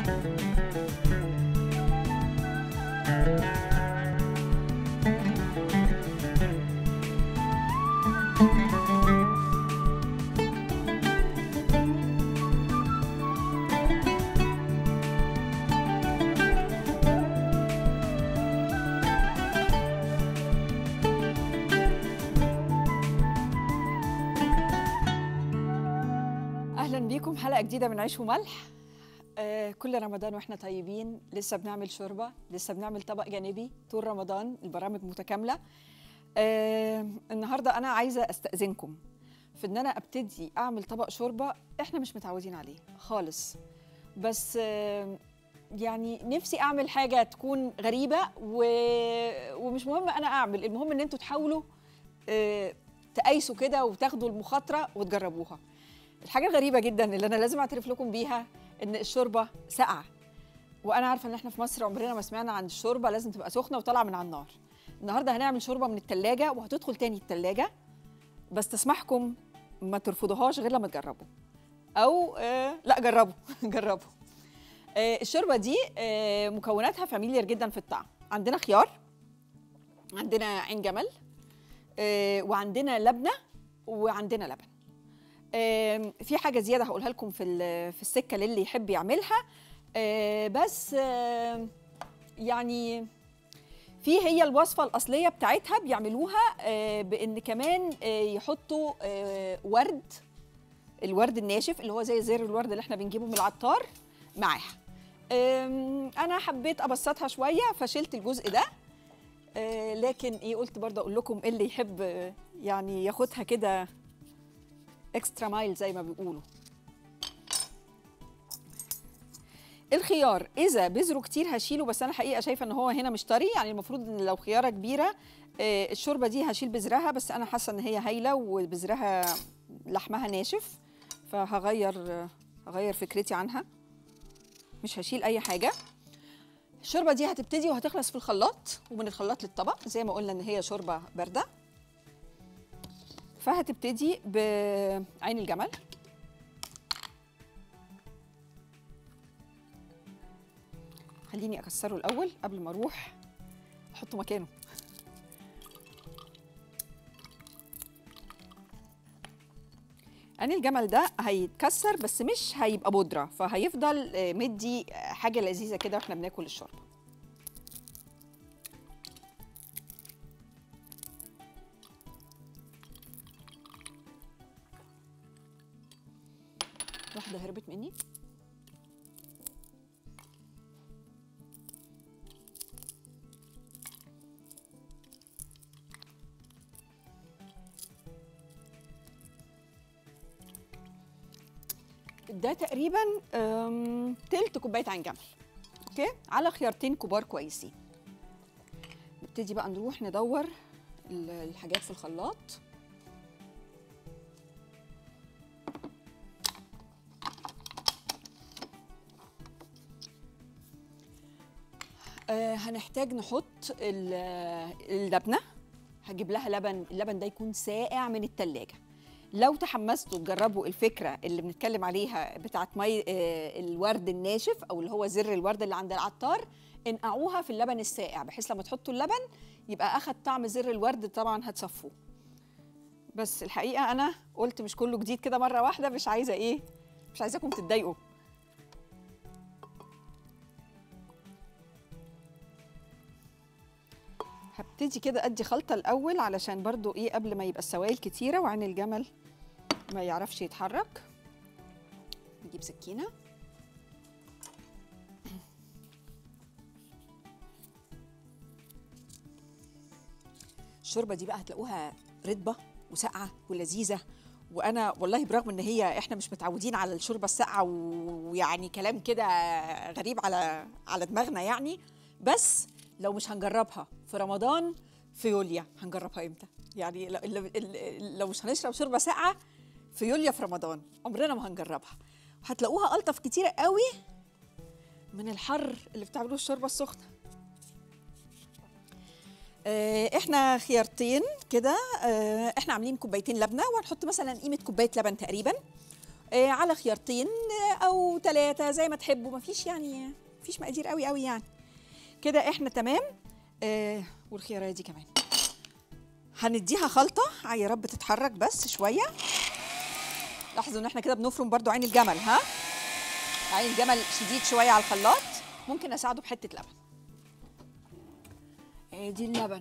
اهلا بيكم حلقه جديده من عيش وملح آه كل رمضان واحنا طيبين لسه بنعمل شوربه لسه بنعمل طبق جانبي طول رمضان البرامج متكامله آه النهارده انا عايزه استاذنكم في ان انا ابتدي اعمل طبق شوربه احنا مش متعودين عليه خالص بس آه يعني نفسي اعمل حاجه تكون غريبه و... ومش مهم انا اعمل المهم ان انتوا تحاولوا آه تقايسوا كده وتاخدوا المخاطره وتجربوها الحاجه الغريبه جدا اللي انا لازم اعترف لكم بيها ان الشوربه ساقعه وانا عارفه ان احنا في مصر عمرنا ما سمعنا عن الشوربه لازم تبقى سخنه وطالعه من على النار النهارده هنعمل شوربه من التلاجة وهتدخل تاني التلاجة بس تسمحكم ما ترفضوهاش غير لما تجربوا او آه لا جربوا جربوا آه الشوربه دي آه مكوناتها فاميليار جدا في الطعم عندنا خيار عندنا عين جمل آه وعندنا لبنه وعندنا لبن آم، في حاجه زياده هقولها لكم في ال- في السكه للي يحب يعملها آه، بس آم، يعني في هي الوصفه الاصليه بتاعتها بيعملوها آه، بان كمان آه، يحطوا آه، ورد الورد الناشف اللي هو زي زر الورد اللي احنا بنجيبه من العطار معاها آم، انا حبيت ابسطها شويه فشلت الجزء ده آه، لكن ايه قلت برضه اقول لكم اللي يحب آه، يعني ياخدها كده اكسترا مايل زي ما بيقولوا الخيار اذا بذره كتير هشيله بس انا حقيقه شايفه ان هو هنا مش طري يعني المفروض ان لو خياره كبيره آه، الشوربه دي هشيل بذرها بس انا حاسه ان هي هايله وبذرها لحمها ناشف فهغير آه، هغير فكرتي عنها مش هشيل اي حاجه الشوربه دي هتبتدي وهتخلص في الخلاط ومن الخلاط للطبق زي ما قلنا ان هي شوربه بارده فهتبتدي بعين الجمل خليني اكسره الاول قبل ما اروح احطه مكانه عين الجمل ده هيتكسر بس مش هيبقى بودره فهيفضل آه، مدي آه، حاجه لذيذه كده واحنا بناكل الشوربه واحده هربت مني ده تقريبا أم، تلت كوبايه عين جمل اوكي على خيارتين كبار كويسين نبتدي بقى نروح ندور ال- الحاجات في الخلاط آه هنحتاج نحط ال- اللبنه هجيب لها لبن اللبن ده يكون ساقع من التلاجة لو تحمستوا تجربوا الفكره اللي بنتكلم عليها بتاعت مي آه الورد الناشف او اللي هو زر الورد اللي عند العطار انقعوها في اللبن الساقع بحيث لما تحطوا اللبن يبقى اخد طعم زر الورد طبعا هتصفوه بس الحقيقه انا قلت مش كله جديد كده مره واحده مش عايزه ايه مش عايزاكم تتضايقوا هبتدي كده ادي خلطه الاول علشان برضو ايه قبل ما يبقى السوائل كتيره وعين الجمل ما يعرفش يتحرك نجيب سكينه الشوربه دي بقى هتلاقوها رطبه وساقعه ولذيذه وانا والله برغم ان هي احنا مش متعودين على الشوربه الساقعه و- ويعني كلام كده غريب على على دماغنا يعني بس لو مش هنجربها في رمضان في يوليا هنجربها امتى يعني لو, لو- لو مش هنشرب شوربه ساقعه في يوليا في رمضان عمرنا ما هنجربها هتلاقوها الطف كتيره قوي من الحر اللي بتعملوه الشوربه السخنه آه، احنا خيارتين كده آه، احنا عاملين كوبايتين لبنه وهنحط مثلا قيمه كوبايه لبن تقريبا آه على خيارتين آه، او ثلاثه زي ما تحبوا مفيش يعني مفيش مقادير قوي قوي يعني كده احنا تمام آه والخياريه دي كمان هنديها خلطه آه، يا رب تتحرك بس شويه لاحظوا ان احنا كده بنفرم برضو عين الجمل ها عين الجمل شديد شويه على الخلاط ممكن اساعده بحته لبن ادي اللبن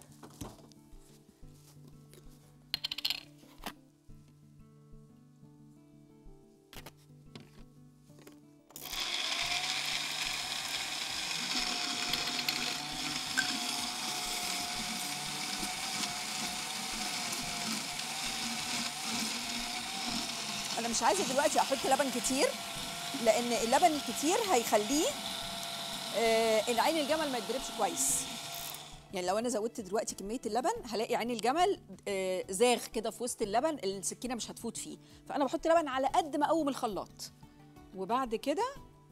انا مش عايزه دلوقتي احط لبن كتير لان اللبن الكتير هيخليه آه العين الجمل ما يتضربش كويس يعني لو انا زودت دلوقتي كميه اللبن هلاقي عين الجمل آه زاغ كده في وسط اللبن السكينه مش هتفوت فيه فانا بحط لبن على قد ما اقوم الخلاط وبعد كده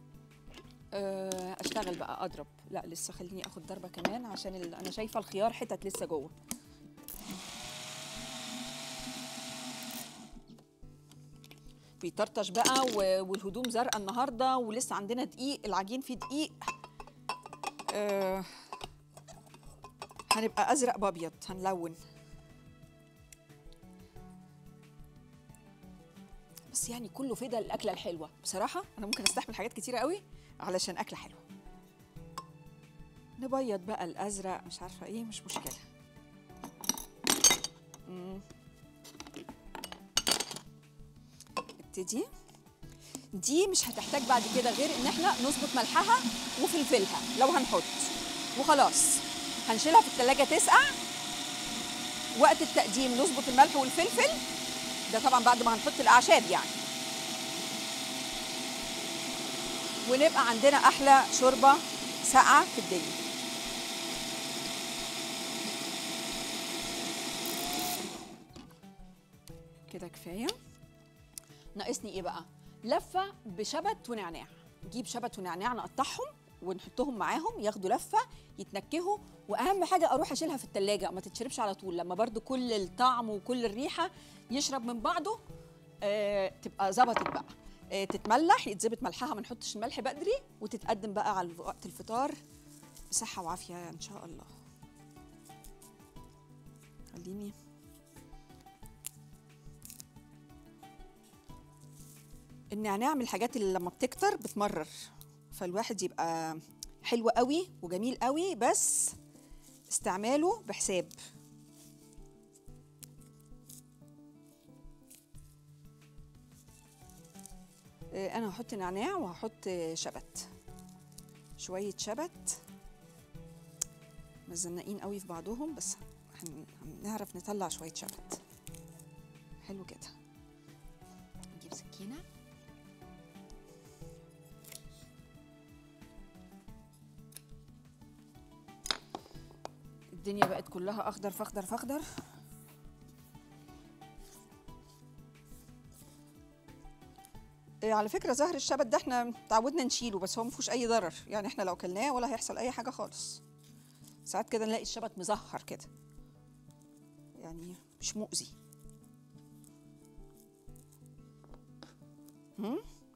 آه اشتغل بقى اضرب لا لسه خليني اخد ضربه كمان عشان ال- انا شايفه الخيار حتت لسه جوه بيطرطش بقى و- والهدوم زرقاء النهارده ولسه عندنا دقيق العجين فيه دقيق آه هنبقى ازرق بابيض هنلون بس يعني كله فدا الاكله الحلوه بصراحه انا ممكن استحمل حاجات كتيره قوي علشان اكله حلوه نبيض بقى الازرق مش عارفه ايه مش مشكله مم. نبتدي دي مش هتحتاج بعد كده غير ان احنا نظبط ملحها وفلفلها لو هنحط وخلاص هنشيلها في التلاجة تسقع وقت التقديم نظبط الملح والفلفل ده طبعا بعد ما هنحط الاعشاب يعني ونبقى عندنا احلى شوربه ساقعه في الدنيا كده كفايه ناقصني ايه بقى لفه بشبت ونعناع نجيب شبت ونعناع نقطعهم ونحطهم معاهم ياخدوا لفه يتنكهوا واهم حاجه اروح اشيلها في التلاجة ما تتشربش على طول لما برضو كل الطعم وكل الريحه يشرب من بعضه آه تبقى ظبطت بقى آه تتملح يتظبط ملحها ما نحطش الملح بدري وتتقدم بقى على وقت الفطار بصحه وعافيه ان شاء الله خليني النعناع من الحاجات اللي لما بتكتر بتمرر فالواحد يبقى حلو قوي وجميل قوي بس استعماله بحساب آه، انا هحط نعناع وهحط شبت شويه شبت مزنقين قوي في بعضهم بس هن- هنعرف نطلع شويه شبت حلو كده نجيب سكينه الدنيا بقت كلها اخضر فاخضر فاخضر إيه على فكره زهر الشبت ده احنا تعودنا نشيله بس هو ما فيهوش اي ضرر يعني احنا لو كلناه ولا هيحصل اي حاجه خالص ساعات كده نلاقي الشبت مزهر كده يعني مش مؤذي هم؟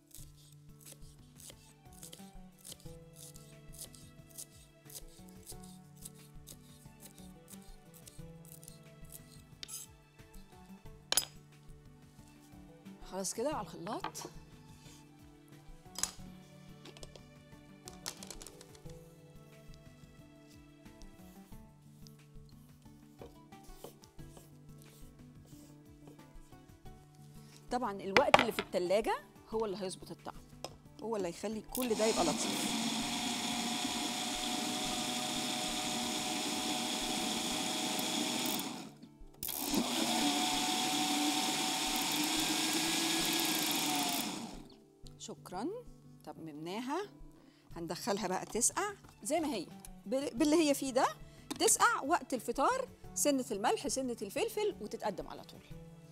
خلاص كده على الخلاط طبعا الوقت اللي في التلاجة هو اللي هيظبط الطعم هو اللي هيخلي كل ده يبقى لطيف شكرا تممناها هندخلها بقى تسقع زي ما هي بال- باللي هي فيه ده تسقع وقت الفطار سنة الملح سنة الفلفل وتتقدم على طول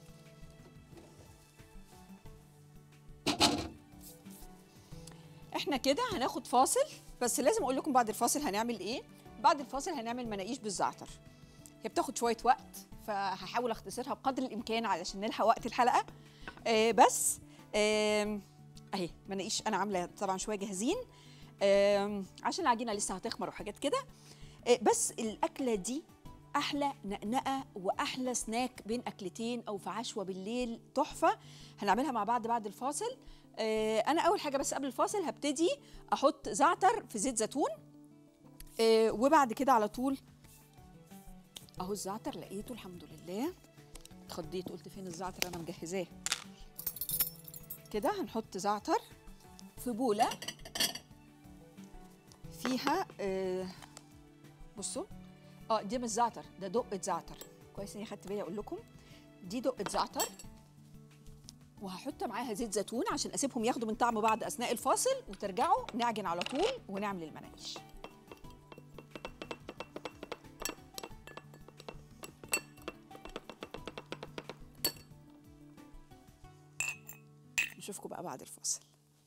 احنا كده هناخد فاصل بس لازم اقول لكم بعد الفاصل هنعمل ايه بعد الفاصل هنعمل مناقيش بالزعتر هي بتاخد شويه وقت فهحاول اختصرها بقدر الامكان علشان نلحق وقت الحلقه آه بس آم، اهي مناقيش انا عامله طبعا شويه جاهزين آم، عشان العجينه لسه هتخمر وحاجات كده آه، بس الاكله دي احلى نقنقه واحلى سناك بين اكلتين او في عشوه بالليل تحفه هنعملها مع بعض بعد الفاصل آه، انا اول حاجه بس قبل الفاصل هبتدي احط زعتر في زيت زيتون آه، وبعد كده على طول اهو الزعتر لقيته الحمد لله اتخضيت قلت فين الزعتر انا مجهزاه كده هنحط زعتر في بوله فيها آه بصوا اه دي مش زعتر ده دقه زعتر كويس اني خدت بالي اقول لكم دي دقه زعتر وهحط معاها زيت زيتون عشان اسيبهم ياخدوا من طعم بعض اثناء الفاصل وترجعوا نعجن على طول ونعمل المناقيش نشوفكم بقى بعد الفاصل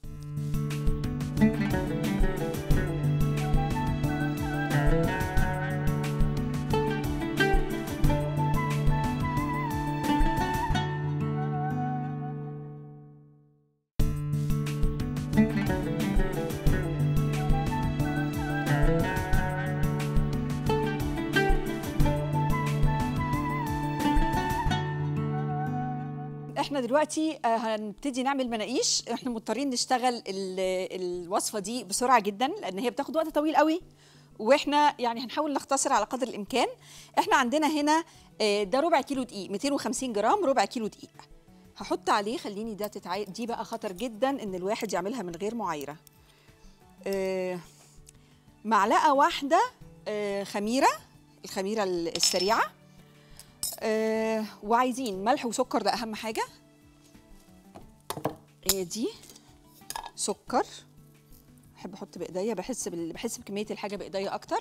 احنا دلوقتي آه، هنبتدي نعمل مناقيش احنا مضطرين نشتغل ال- الوصفه دي بسرعه جدا لان هي بتاخد وقت طويل قوي واحنا يعني هنحاول نختصر على قدر الامكان احنا عندنا هنا آه، ده ربع كيلو دقيق 250 جرام ربع كيلو دقيق هحط عليه خليني ده تتعي... دي بقى خطر جدا ان الواحد يعملها من غير معايره آه، معلقه واحده آه، خميره الخميره السريعه آه وعايزين ملح وسكر ده اهم حاجه ادي سكر احب احط بايديا بحس بال... بحس بكميه الحاجه بايديا اكتر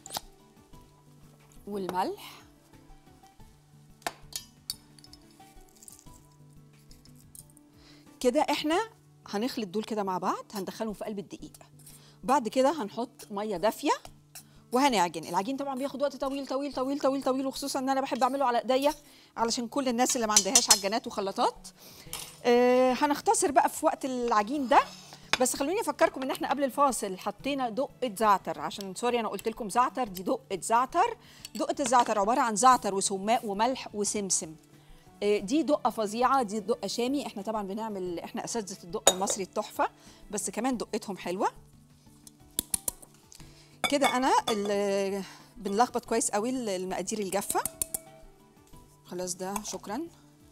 والملح كده احنا هنخلط دول كده مع بعض هندخلهم في قلب الدقيق بعد كده هنحط ميه دافيه وهنعجن العجين طبعا بياخد وقت طويل طويل طويل طويل طويل وخصوصا ان انا بحب اعمله على ايديا علشان كل الناس اللي ما عندهاش عجانات وخلاطات آه هنختصر بقى في وقت العجين ده بس خلوني افكركم ان احنا قبل الفاصل حطينا دقه زعتر عشان سوري انا قلت لكم زعتر دي دقه زعتر دقه الزعتر عباره عن زعتر وسماق وملح وسمسم آه، دي دقه فظيعه دي دقه شامي احنا طبعا بنعمل احنا اساتذه الدقه المصري التحفه بس كمان دقتهم حلوه كده انا ال- بنلخبط كويس قوي ال- المقادير الجافه خلاص ده شكرا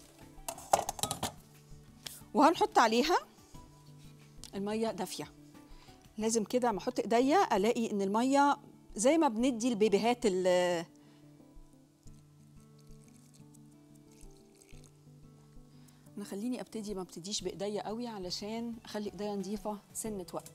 وهنحط عليها الميه دافيه لازم كده ما احط ايديا الاقي ان الميه زي ما بندي البيبيهات ال- انا خليني ابتدي ما ابتديش بايديا قوي علشان اخلي ايديا نظيفه سنه وقت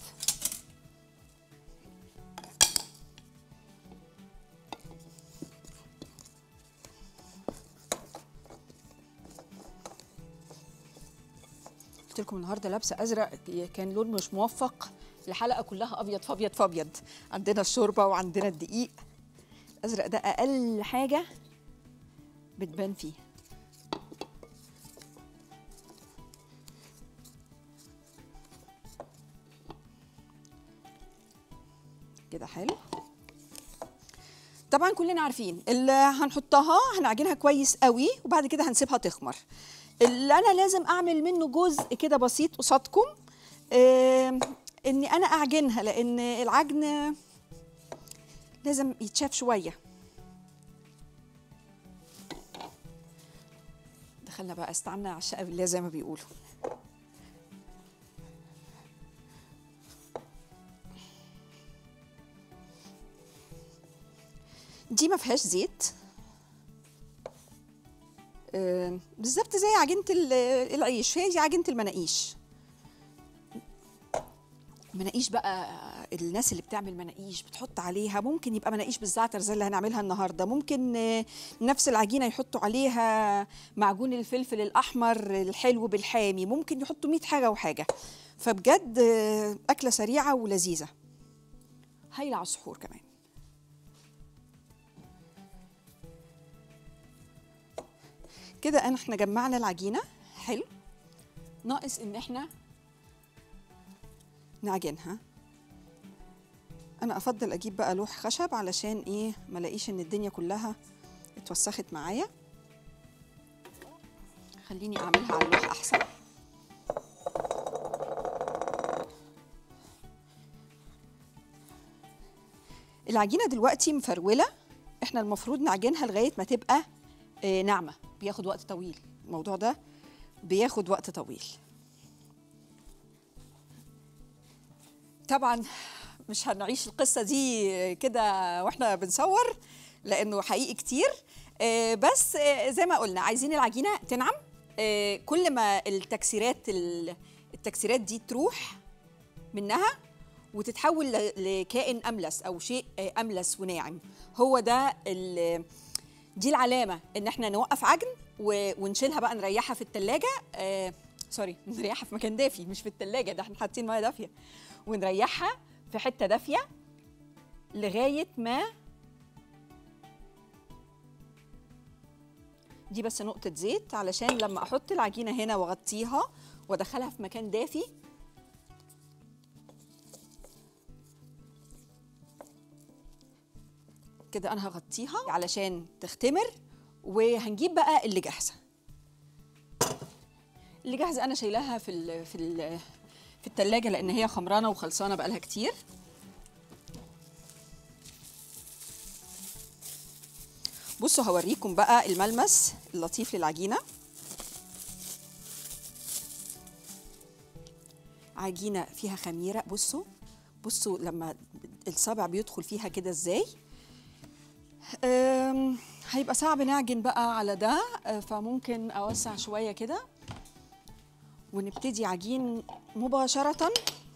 قلت لكم النهارده لابسه ازرق كان لون مش موفق الحلقه كلها ابيض فابيض فابيض عندنا الشوربه وعندنا الدقيق الازرق ده اقل حاجه بتبان فيه كده حلو طبعا كلنا عارفين اللي هنحطها هنعجنها كويس قوي وبعد كده هنسيبها تخمر اللي انا لازم اعمل منه جزء كده بسيط قصادكم آم، اني انا اعجنها لان العجن لازم يتشاف شويه دخلنا بقى استعنا على الشقه بالله زي ما بيقولوا دي ما فيهاش زيت آم، بالظبط زي عجينه ال- العيش هي دي عجينه المناقيش مناقيش بقى الناس اللي بتعمل مناقيش بتحط عليها ممكن يبقى مناقيش بالزعتر زي اللي هنعملها النهارده ممكن آه، نفس العجينه يحطوا عليها معجون الفلفل الاحمر الحلو بالحامي ممكن يحطوا 100 حاجه وحاجه فبجد آه، اكله سريعه ولذيذه هايله على السحور كمان كده أنا- احنا جمعنا العجينه حلو ناقص ان احنا نعجنها انا افضل اجيب بقى لوح خشب علشان ايه ما الاقيش ان الدنيا كلها اتوسخت معايا خليني اعملها على اللوح احسن العجينه دلوقتي مفروله احنا المفروض نعجنها لغايه ما تبقى آه، ناعمه بياخد وقت طويل الموضوع ده بياخد وقت طويل طبعا مش هنعيش القصه دي كده واحنا بنصور لانه حقيقي كتير آه، بس آه، زي ما قلنا عايزين العجينه تنعم آه، كل ما التكسيرات ال- التكسيرات دي تروح منها وتتحول ل- لكائن املس او شيء آه، املس وناعم هو ده ال- دي العلامه ان احنا نوقف عجن و- ونشيلها بقى نريحها في التلاجة آه سوري نريحها في مكان دافي مش في التلاجة ده احنا حاطين ميه دافيه ونريحها في حته دافيه لغايه ما دي بس نقطة زيت علشان لما أحط العجينة هنا وأغطيها وأدخلها في مكان دافي كده أنا هغطيها علشان تختمر وهنجيب بقى اللي جاهزة اللي جاهزة أنا شايلاها في ال في ال في التلاجة لأن هي خمرانة وخلصانة بقالها كتير بصوا هوريكم بقى الملمس اللطيف للعجينة عجينة فيها خميرة بصوا بصوا لما الصابع بيدخل فيها كده ازاي أم، هيبقى صعب نعجن بقى على ده أه، فممكن اوسع شوية كده ونبتدي عجين مباشرة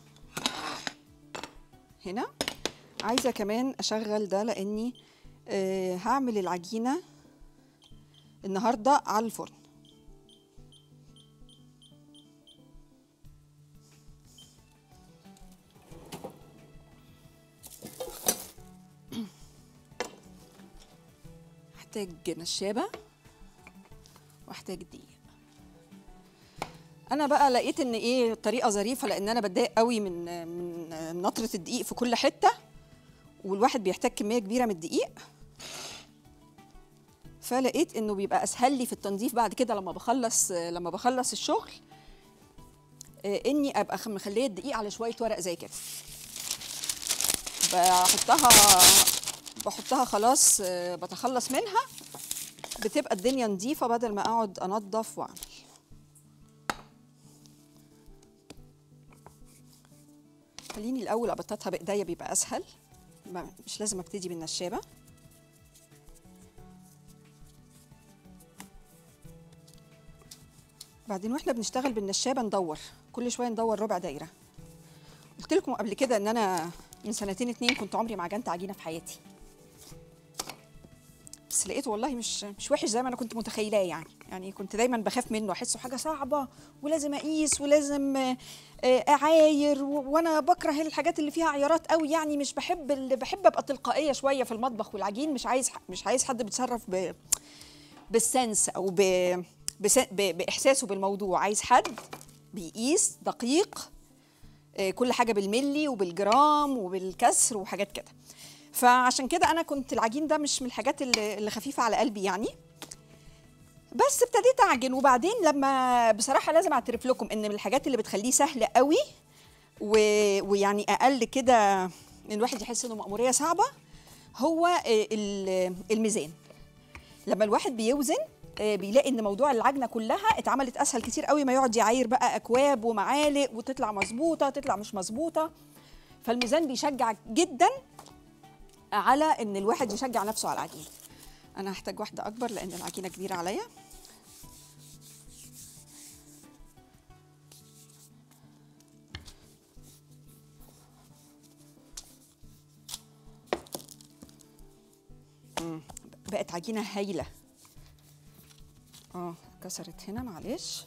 هنا عايزة كمان أشغل ده لأني آه، هعمل العجينة النهاردة على الفرن هحتاج نشابة واحتاج دقيق انا بقى لقيت ان ايه طريقه ظريفه لان انا بتضايق قوي من من نطره الدقيق في كل حته والواحد بيحتاج كميه كبيره من الدقيق فلقيت انه بيبقى اسهل لي في التنظيف بعد كده لما بخلص لما بخلص الشغل آه، اني ابقى خ- مخليه الدقيق على شويه ورق زي كده بحطها بحطها خلاص آه، بتخلص منها بتبقى الدنيا نظيفه بدل ما اقعد انضف واعمل خليني الاول ابططها بايديا بيبقى اسهل ما- مش لازم ابتدي بالنشابه بعدين واحنا بنشتغل بالنشابه ندور كل شويه ندور ربع دايره قلت لكم قبل كده ان انا من سنتين اتنين كنت عمري ما عجنت عجينه في حياتي بس لقيته والله مش مش وحش زي ما انا كنت متخيلاه يعني يعني كنت دايما بخاف منه احسه حاجه صعبه ولازم اقيس ولازم آه، آه، اعاير و- وانا بكره الحاجات اللي فيها عيارات قوي يعني مش بحب ال- بحب ابقى تلقائيه شويه في المطبخ والعجين مش عايز ح- مش عايز حد بيتصرف ب بالسنس او ب بس- ب- باحساسه بالموضوع عايز حد بيقيس دقيق آه، كل حاجه بالملي وبالجرام وبالكسر وحاجات كده فعشان كده انا كنت العجين ده مش من الحاجات اللي اللي خفيفه على قلبي يعني بس ابتديت اعجن وبعدين لما بصراحه لازم اعترف لكم ان من الحاجات اللي بتخليه سهل قوي و... ويعني اقل كده ان الواحد يحس انه مأموريه صعبه هو آه، ال- الميزان لما الواحد بيوزن آه، بيلاقي ان موضوع العجنه كلها اتعملت اسهل كتير قوي ما يقعد يعاير بقى اكواب ومعالق وتطلع مظبوطه تطلع مش مظبوطه فالميزان بيشجع جدا على ان الواحد يشجع نفسه على العجين انا هحتاج واحده اكبر لان العجينه كبيره عليا مم، بقت عجينه هايله اه كسرت هنا معلش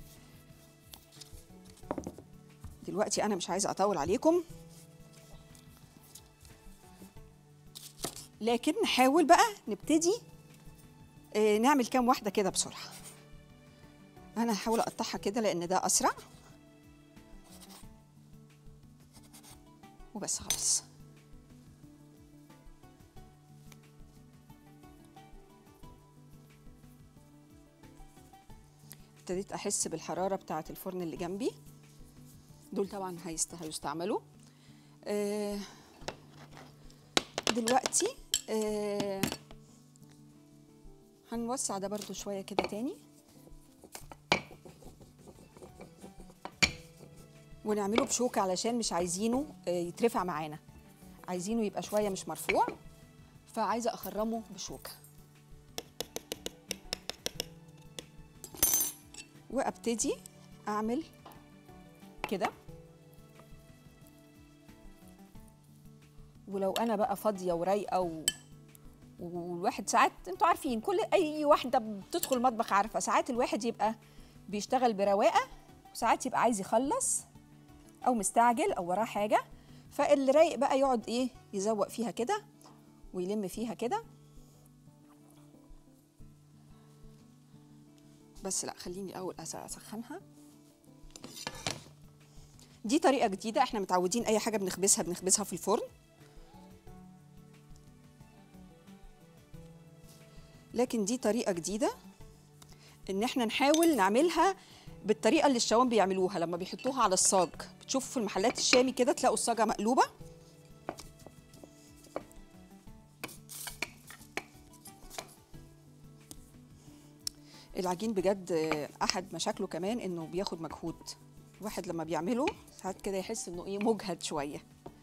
دلوقتي انا مش عايزه اطول عليكم لكن نحاول بقى نبتدي آه، نعمل كام واحده كده بسرعه انا هحاول اقطعها كده لان ده اسرع وبس خلاص ابتديت احس بالحراره بتاعه الفرن اللي جنبي دول طبعا هيست... هيستعملوا آه دلوقتي آه هنوسع ده برضو شويه كده تاني ونعمله بشوكة علشان مش عايزينه آه، يترفع معانا عايزينه يبقى شوية مش مرفوع فعايزة أخرمه بشوكة وأبتدي أعمل كده ولو أنا بقى فاضية ورايقة و... والواحد ساعات انتوا عارفين كل اي واحده بتدخل المطبخ عارفه ساعات الواحد يبقى بيشتغل برواقه وساعات يبقى عايز يخلص او مستعجل او وراه حاجه فاللي رايق بقى يقعد ايه يزوق فيها كده ويلم فيها كده بس لا خليني الاول أس- اسخنها دي طريقه جديده احنا متعودين اي حاجه بنخبزها بنخبزها في الفرن لكن دي طريقه جديده ان احنا نحاول نعملها بالطريقه اللي الشوام بيعملوها لما بيحطوها على الصاج بتشوفوا في المحلات الشامي كده تلاقوا الصاجه مقلوبه العجين بجد احد مشاكله كمان انه بياخد مجهود الواحد لما بيعمله ساعات كده يحس انه ايه مجهد شويه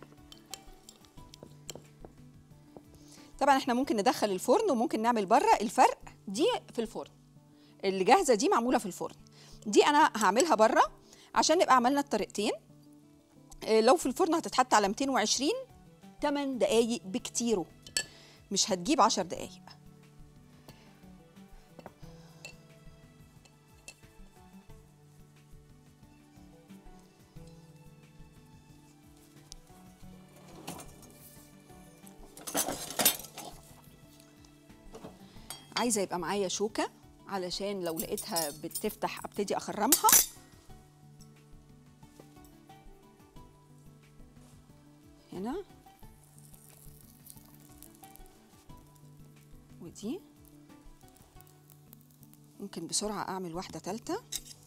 طبعا احنا ممكن ندخل الفرن وممكن نعمل بره الفرق دي في الفرن اللي جاهزه دي معموله في الفرن دي انا هعملها بره عشان نبقى عملنا الطريقتين إيه، لو في الفرن هتتحط على 220 8 دقايق بكتيره مش هتجيب 10 دقايق عايزه يبقى معايا شوكه علشان لو لقيتها بتفتح ابتدي اخرمها هنا ودي ممكن بسرعه اعمل واحده تالته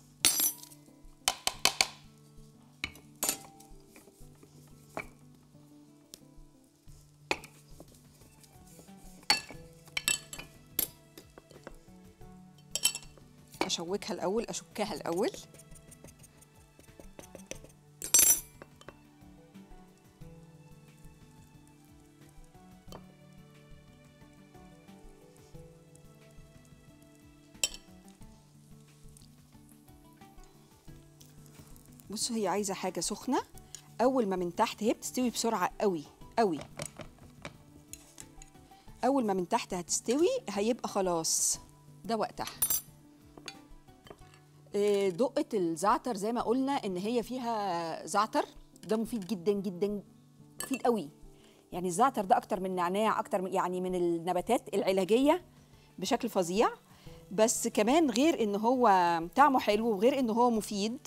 اشوكها الاول اشكها الاول بصوا هي عايزه حاجه سخنه اول ما من تحت هي بتستوي بسرعه قوي قوي اول ما من تحت هتستوي هيبقى خلاص ده وقتها آه، دقة الزعتر زي ما قلنا ان هي فيها زعتر ده مفيد جدا جدا مفيد قوي يعني الزعتر ده اكتر من نعناع اكتر من يعني من النباتات العلاجيه بشكل فظيع بس كمان غير ان هو طعمه حلو وغير ان هو مفيد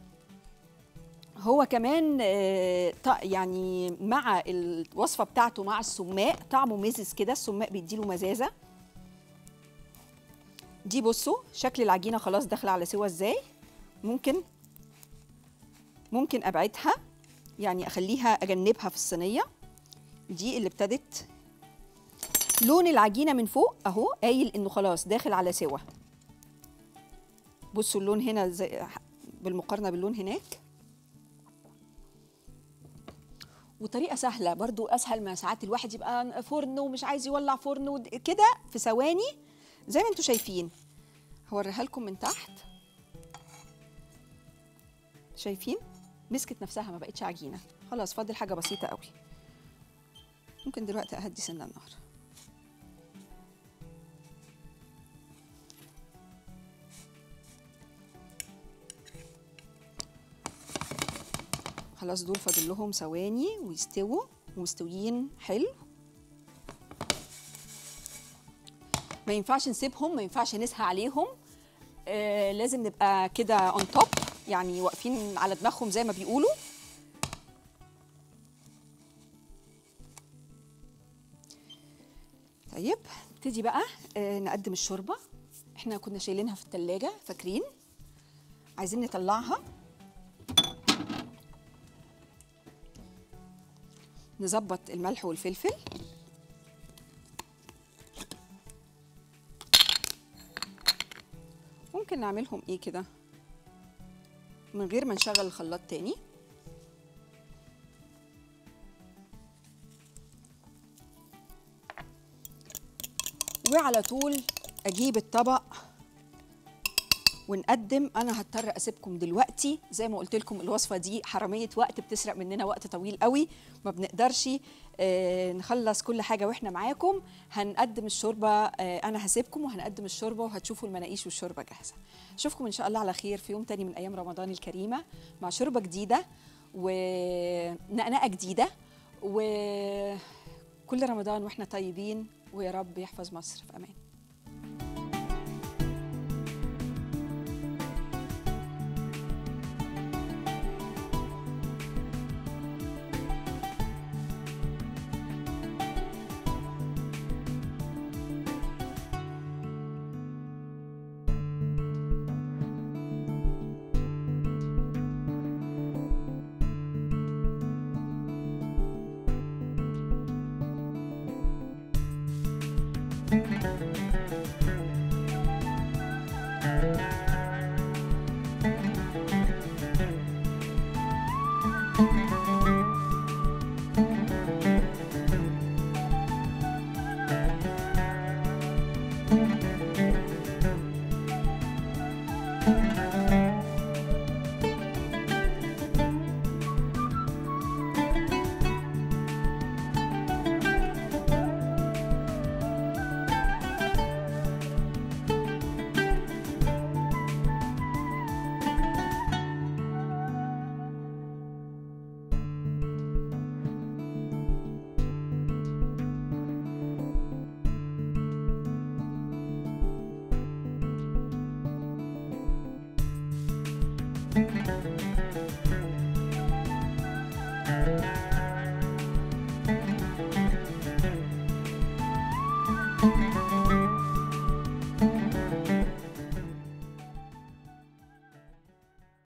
هو كمان آه، ط- يعني مع الوصفه بتاعته مع السماق طعمه مزز كده السماق بيديله مزازه دي بصوا شكل العجينه خلاص داخله على سوا ازاي ممكن ممكن ابعدها يعني اخليها اجنبها في الصينيه دي اللي ابتدت لون العجينه من فوق اهو قايل انه خلاص داخل على سوا بصوا اللون هنا زي بالمقارنه باللون هناك وطريقه سهله برضو اسهل ما ساعات الواحد يبقى فرن ومش عايز يولع فرن ود- كده في ثواني زي ما انتم شايفين هوريها لكم من تحت شايفين مسكت نفسها ما بقتش عجينه خلاص فاضل حاجه بسيطه قوي ممكن دلوقتي اهدي سن النار خلاص دول فاضل لهم ثواني ويستووا ومستويين حلو ما ينفعش نسيبهم ما ينفعش نسهى عليهم آه لازم نبقى كده اون توب يعني واقفين على دماغهم زي ما بيقولوا طيب نبتدي بقى آه نقدم الشوربه احنا كنا شايلينها في التلاجة فاكرين عايزين نطلعها نظبط الملح والفلفل ممكن نعملهم ايه كده من غير ما نشغل الخلاط تاني وعلى طول اجيب الطبق ونقدم انا هضطر اسيبكم دلوقتي زي ما قلت لكم الوصفه دي حراميه وقت بتسرق مننا وقت طويل قوي ما بنقدرش آه نخلص كل حاجه واحنا معاكم هنقدم الشوربه آه انا هسيبكم وهنقدم الشوربه وهتشوفوا المناقيش والشوربه جاهزه اشوفكم ان شاء الله على خير في يوم تاني من ايام رمضان الكريمه مع شوربه جديده ونقنقه جديده وكل رمضان واحنا طيبين ويا رب يحفظ مصر في امان thank you